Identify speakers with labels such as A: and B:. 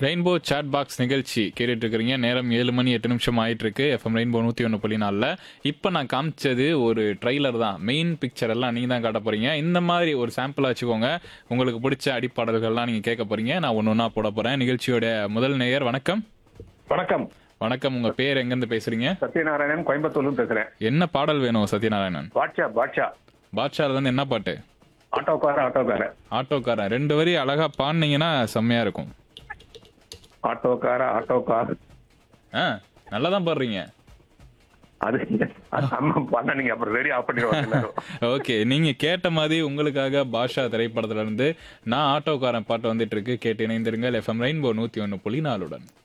A: Rainbow chat box நிகழ்ச்சி கேட்டுட்டு இருக்கிறீங்க நேரம் ஏழு மணி எட்டு நிமிஷம் ஆயிட்டு இருக்கு எஃப்எம் ரெயின்போ நூற்றி ஒன்று புள்ளி நாலில் இப்போ நான் காமிச்சது ஒரு ட்ரைலர் தான் மெயின் பிக்சர் எல்லாம் நீங்கள் தான் காட்ட போறீங்க இந்த மாதிரி ஒரு சாம்பிளாக வச்சுக்கோங்க உங்களுக்கு பிடிச்ச அடிப்பாடல்கள்லாம் நீங்கள் கேட்க போறீங்க நான் ஒன்று ஒன்றா போட போகிறேன் நிகழ்ச்சியோட முதல் நேயர் வணக்கம்
B: வணக்கம்
A: வணக்கம் உங்கள் பேர் எங்கேருந்து பேசுறீங்க
B: சத்யநாராயணன் கோயம்புத்தூர்ல பேசுறேன்
A: என்ன பாடல் வேணும் சத்யநாராயணன்
B: பாட்ஷா பாட்ஷா
A: பாட்ஷால இருந்து என்ன பாட்டு
B: ஆட்டோக்கார ஆட்டோக்கார
A: ஆட்டோக்காரன் ரெண்டு வரி அழகா பாடினீங்கன்னா செம்மையா இருக்கும்
B: ஆட்டோக்கார ஆட்டோக்கார்
A: ஆ நல்லா தான் பாடுறீங்க
B: அது அது அம்மா பண்ண நீங்க அப்புறம் ரெடி ஆஃப் பண்ணிடுவாங்க எல்லாரும்.
A: ஓகே நீங்க கேட்ட மாதிரி உங்களுக்காக பாஷா திரைப்படத்துல இருந்து நான் ஆட்டோக்காரன் பாட்டு வந்துட்டு இருக்கு கேட்டு இணைந்திருங்கள் எஃப்எம் ரெயின்போ நூத்தி ஒன்னு புள்ளி நாலுடன்